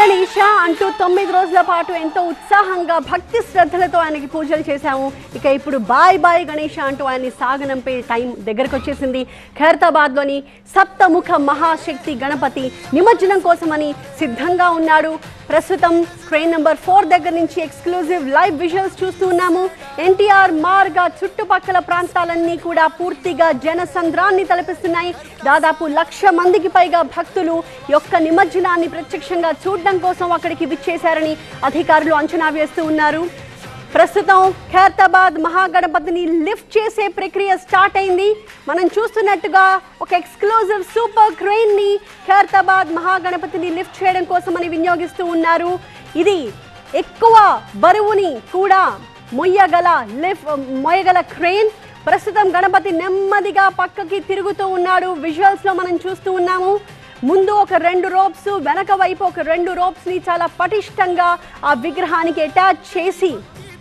గణేష అంటూ తొమ్మిది రోజుల పాటు ఎంతో ఉత్సాహంగా భక్తి శ్రద్ధలతో ఆయనకి పూజలు చేశాము ఇక ఇప్పుడు బాయ్ బాయ్ గణేష అంటూ ఆయన్ని సాగనంపే టైం దగ్గరకు వచ్చేసింది ఖైరతాబాద్లోని సప్తముఖ మహాశక్తి గణపతి నిమజ్జనం కోసమని సిద్ధంగా ఉన్నాడు ప్రస్తుతం స్క్రీన్ నెంబర్ ఫోర్ దగ్గర నుంచి ఎక్స్క్లూజివ్ లైవ్ విజువల్స్ చూస్తూ ఉన్నాము ఎన్టీఆర్ మార్గా చుట్టుపక్కల ప్రాంతాలన్నీ కూడా పూర్తిగా జనసంద్రాన్ని తలపిస్తున్నాయి దాదాపు లక్ష మందికి పైగా భక్తులు యొక్క నిమజ్జనాన్ని ప్రత్యక్షంగా చూడడం కోసం అక్కడికి విచ్చేశారని అధికారులు అంచనా వేస్తూ ఉన్నారు ప్రస్తుతం ఖైరతాబాద్ మహాగణపతిని లిఫ్ట్ చేసే ప్రక్రియ స్టార్ట్ అయింది మనం చూస్తున్నట్టుగా ఒక ఎక్స్క్లూజివ్ సూపర్ క్రెయిన్ ని ఖైరతాబాద్ మహాగణపతిని లిఫ్ట్ చేయడం కోసమని వినియోగిస్తూ ఉన్నారు ఇది ఎక్కువ బరువుని కూడా మొయ్యగల లిఫ్ట్ మొయ్యగల క్రెయిన్ ప్రస్తుతం గణపతి నెమ్మదిగా పక్కకి తిరుగుతూ ఉన్నాడు విజువల్స్ లో మనం చూస్తూ ఉన్నాము ముందు ఒక రెండు రోప్స్ వెనక వైపు ఒక రెండు రోప్స్ ని చాలా పటిష్టంగా ఆ విగ్రహానికి అటాచ్ చేసి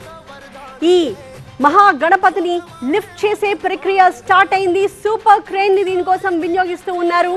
ఈ మహాగణపతిని లిఫ్ట్ చేసే ప్రక్రియ స్టార్ట్ అయింది సూపర్ క్రేన్ ని దీనికోసం వినియోగిస్తూ ఉన్నారు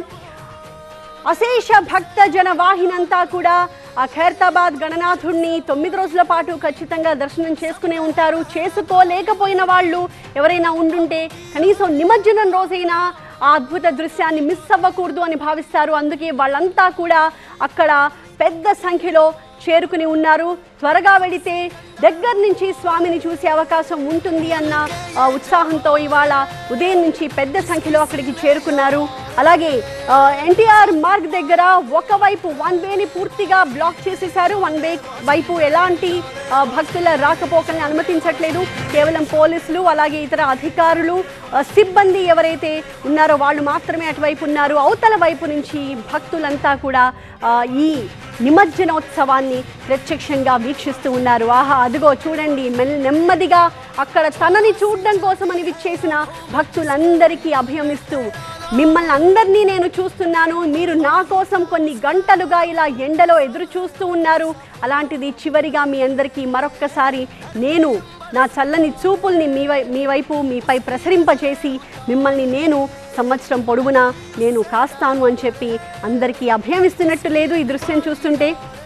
అశేష భక్త జన వాహినంతా కూడా ఆ ఖైరతాబాద్ గణనాథుడిని తొమ్మిది రోజుల పాటు ఖచ్చితంగా దర్శనం చేసుకునే ఉంటారు చేసుకోలేకపోయిన వాళ్ళు ఎవరైనా ఉండుంటే కనీసం నిమజ్జనం రోజైనా ఆ అద్భుత దృశ్యాన్ని మిస్ అవ్వకూడదు అని భావిస్తారు అందుకే వాళ్ళంతా కూడా అక్కడ పెద్ద సంఖ్యలో చేరుకుని ఉన్నారు త్వరగా వెళితే దగ్గర నుంచి స్వామిని చూసే అవకాశం ఉంటుంది అన్న ఆ, ఉత్సాహంతో ఇవాళ ఉదయం నుంచి పెద్ద సంఖ్యలో అక్కడికి చేరుకున్నారు అలాగే ఎన్టీఆర్ మార్గ్ దగ్గర ఒకవైపు వన్ వేని పూర్తిగా బ్లాక్ చేసేశారు వన్ వే వైపు ఎలాంటి ఆ, భక్తుల రాకపోకల్ని అనుమతించట్లేదు కేవలం పోలీసులు అలాగే ఇతర అధికారులు ఆ, సిబ్బంది ఎవరైతే ఉన్నారో వాళ్ళు మాత్రమే అటువైపు ఉన్నారు అవతల వైపు నుంచి భక్తులంతా కూడా ఆ, ఈ నిమజ్జనోత్సవాన్ని ప్రత్యక్షంగా వీక్షిస్తూ ఉన్నారు ఆహా అదిగో చూడండి మెల్ నెమ్మదిగా అక్కడ తనని చూడడం కోసమని విచ్చేసిన భక్తులందరికీ అభయమిస్తూ మిమ్మల్ని అందరినీ నేను చూస్తున్నాను మీరు నా కోసం కొన్ని గంటలుగా ఇలా ఎండలో ఎదురు చూస్తూ ఉన్నారు అలాంటిది చివరిగా మీ అందరికీ మరొక్కసారి నేను నా చల్లని చూపుల్ని మీ వై మీ వైపు మీపై ప్రసరింపచేసి మిమ్మల్ని నేను సంవత్సరం పొడవునా నేను కాస్తాను అని చెప్పి అందరికీ అభయం ఇస్తున్నట్టు లేదు ఈ దృశ్యం చూస్తుంటే